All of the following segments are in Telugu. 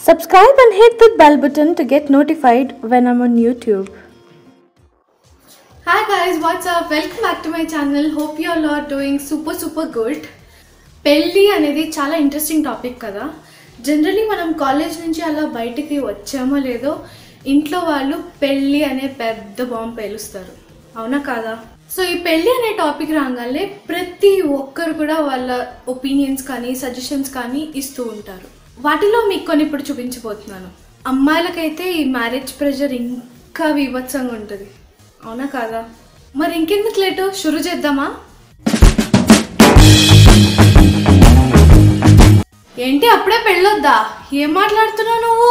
Subscribe and hit the bell button to get notified when I'm on YouTube. Hi guys what's up welcome back to my channel hope you all are doing super super good పెళ్ళి అనేది చాలా ఇంట్రెస్టింగ్ టాపిక్ కదా జనరలీ మనం కాలేజ్ నుంచి అలా బయటికి వచ్చామో లేదో ఇంట్లో వాళ్ళు పెళ్ళి అనే పెద్ద బాంబు పేలుస్తారు అవునా కాదా సో ఈ పెళ్ళి అనే టాపిక్ రాగానే ప్రతి ఒక్కరు కూడా వాళ్ళ ఒపీనియన్స్ కానీ సజెషన్స్ కానీ ఇస్తూ ఉంటారు వాటిలో మీకు కొన్ని ఇప్పుడు చూపించబోతున్నాను అమ్మాయిలకైతే ఈ మ్యారేజ్ ప్రెషర్ ఇంకా వివత్సంగా ఉంటుంది అవునా కాదా మరి ఇంకెందుకు లేటు షురు చేద్దామా ఏంటి అప్పుడే పెళ్ళొద్దా ఏం మాట్లాడుతున్నావు నువ్వు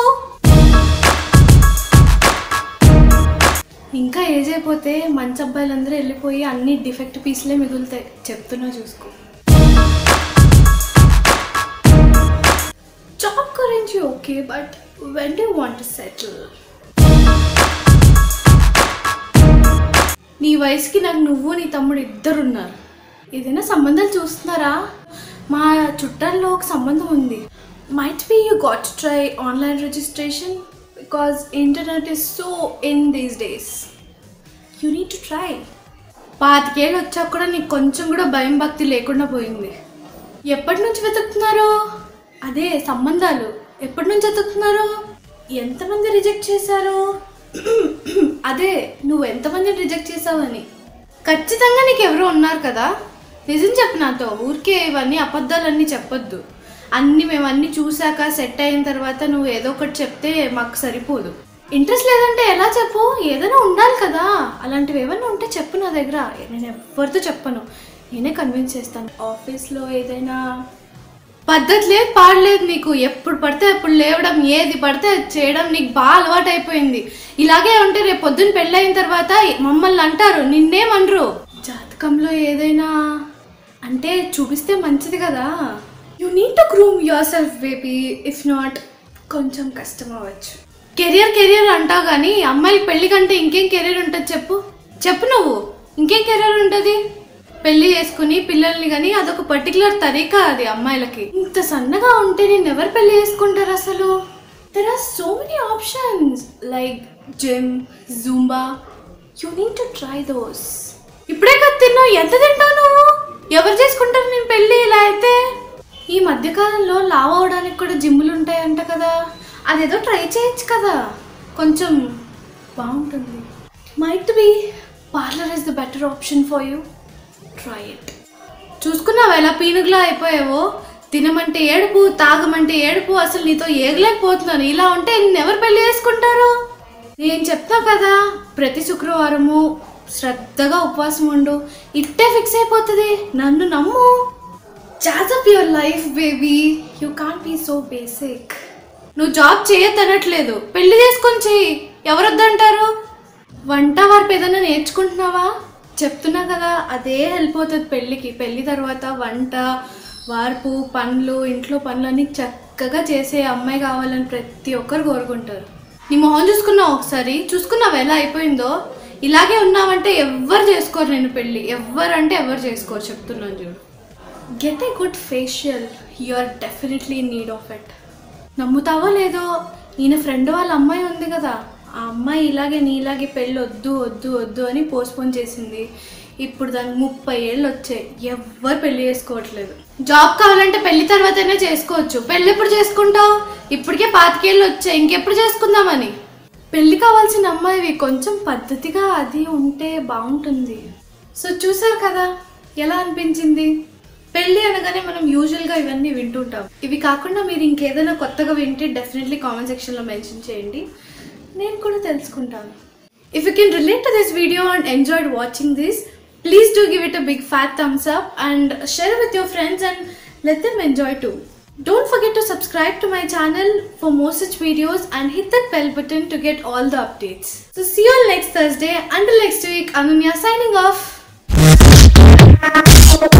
ఇంకా ఏజ్ అయిపోతే మంచి అబ్బాయిలందరూ వెళ్ళిపోయి అన్ని డిఫెక్ట్ పీస్లే మిగులుతాయి చెప్తున్నా చూసుకో జాబ్ గురించి okay but when do want settle నీ వయసుకి నాకు నువ్వు నీ తమ్ముడు ఇద్దరు ఉన్నారు ఏదైనా సంబంధాలు చూస్తున్నారా మా చుట్టాల్లో ఒక సంబంధం ఉంది might be you got try online registration because internet is so in these days you need to try పాతికేళ్ళు వచ్చాక కూడా నీకు కొంచెం కూడా భయం భక్తి లేకుండా పోయింది ఎప్పటి నుంచి వెతుకుతున్నారు అదే సంబంధాలు ఎప్పటి నుంచి వెతుకుతున్నారు ఎంతమంది రిజెక్ట్ చేశారు అదే నువ్వు ఎంతమందిని రిజెక్ట్ చేసావని ఖచ్చితంగా నీకు ఎవరో ఉన్నారు కదా నిజం చెప్పు నాతో ఊరికే ఇవన్నీ అబద్ధాలన్నీ చెప్పొద్దు అన్నీ మేము అన్నీ చూశాక సెట్ అయిన తర్వాత నువ్వు ఏదో ఒకటి చెప్తే మాకు సరిపోదు ఇంట్రెస్ట్ లేదంటే ఎలా చెప్పు ఏదైనా ఉండాలి కదా అలాంటివి ఏమైనా ఉంటే చెప్పు నా దగ్గర నేను ఎవరితో చెప్పను నేనే కన్విన్స్ చేస్తాను ఆఫీస్లో ఏదైనా పద్ధతి లేదు పాడలేదు నీకు ఎప్పుడు పడితే అప్పుడు లేవడం ఏది పడితే అది చేయడం నీకు బాగా అలవాటు అయిపోయింది ఇలాగే ఉంటే రేపు పొద్దున్న పెళ్ళైన తర్వాత మమ్మల్ని అంటారు నిన్నేమనరు జాతకంలో ఏదైనా అంటే చూపిస్తే మంచిది కదా you need to groom yourself baby if not కొంచెం కష్టం అవ్వచ్చు కెరియర్ కెరియర్ అంటావు కానీ అమ్మాయిలకి పెళ్లి కంటే ఇంకేం కెరియర్ ఉంటుంది చెప్పు చెప్పు నువ్వు ఇంకేం కెరియర్ ఉంటుంది పెళ్లి చేసుకుని పిల్లల్ని కానీ అదొక పర్టికులర్ తరీకా అది అమ్మాయిలకి ఇంత సన్నగా ఉంటే నేను ఎవరు పెళ్లి చేసుకుంటారు అసలు there are so many options like gym zumba you need to try those ఇప్పుడే కదా తిన్నావు ఎంత తింటావు నువ్వు ఎవరు చేసుకుంటారు నేను పెళ్ళి ఇలా అయితే ఈ మధ్యకాలంలో లావ్ అవడానికి కూడా జిమ్ములు ఉంటాయంట కదా అదేదో ట్రై చేయొచ్చు కదా కొంచెం బాగుంటుంది might be parlour is the better option for you try it చూసుకున్నావు ఎలా పీనుగులా అయిపోయావో తినమంటే ఏడుపు తాగమంటే ఏడుపు అసలు నీతో ఏగలేకపోతున్నాను ఇలా ఉంటే నిన్ను ఎవరు పెళ్లి చేసుకుంటారు నేను చెప్తా కదా ప్రతి శుక్రవారము శ్రద్ధగా ఉపవాసం ఉండు ఇట్టే ఫిక్స్ అయిపోతుంది నన్ను నమ్ము చాజ్ up your life baby you can't be so basic నువ్వు జాబ్ చేయొద్దనట్లేదు పెళ్లి చేసుకొని చెయ్యి ఎవరొద్దంటారు వంట వార్పు ఏదైనా నేర్చుకుంటున్నావా చెప్తున్నా కదా అదే హెల్ప్ అవుతుంది పెళ్ళికి పెళ్ళి తర్వాత వంట వార్పు పనులు ఇంట్లో పనులన్నీ చక్కగా చేసే అమ్మాయి కావాలని ప్రతి ఒక్కరు కోరుకుంటారు నీ మొహం చూసుకున్నావు ఒకసారి చూసుకున్నావు ఎలా అయిపోయిందో ఇలాగే ఉన్నావంటే ఎవ్వరు చేసుకోరు నేను పెళ్ళి ఎవ్వరు అంటే ఎవరు చేసుకోరు చెప్తున్నాను చూడు get a good facial you are definitely in need of it నమ్ముతావో లేదో ఈయన ఫ్రెండ్ వాళ్ళ అమ్మాయి ఉంది కదా ఆ అమ్మాయి ఇలాగే నీలాగే పెళ్ళి వద్దు వద్దు వద్దు అని పోస్ట్పోన్ చేసింది ఇప్పుడు దానికి ముప్పై ఏళ్ళు వచ్చాయి ఎవ్వరు పెళ్లి చేసుకోవట్లేదు జాబ్ కావాలంటే పెళ్లి తర్వాతనే చేసుకోవచ్చు పెళ్ళి ఎప్పుడు చేసుకుంటావు ఇప్పటికే పాతికేళ్ళు వచ్చాయి ఇంకెప్పుడు చేసుకుందామని పెళ్లి కావాల్సిన అమ్మాయివి కొంచెం పద్ధతిగా అది ఉంటే బాగుంటుంది సో చూసారు కదా ఎలా అనిపించింది పెళ్ళి అనగానే మనం యూజువల్గా ఇవన్నీ వింటుంటాం ఇవి కాకుండా మీరు ఇంకేదైనా కొత్తగా వింటే డెఫినెట్లీ కామెంట్ సెక్షన్లో మెన్షన్ చేయండి నేను కూడా తెలుసుకుంటాను if you can relate to this video and enjoyed watching this please do give it a big fat thumbs up and share with your friends and let them enjoy too. Don't forget to subscribe to my channel for more such videos and hit that bell button to get all the updates. So see you all next Thursday. Until next week, Ananya signing off.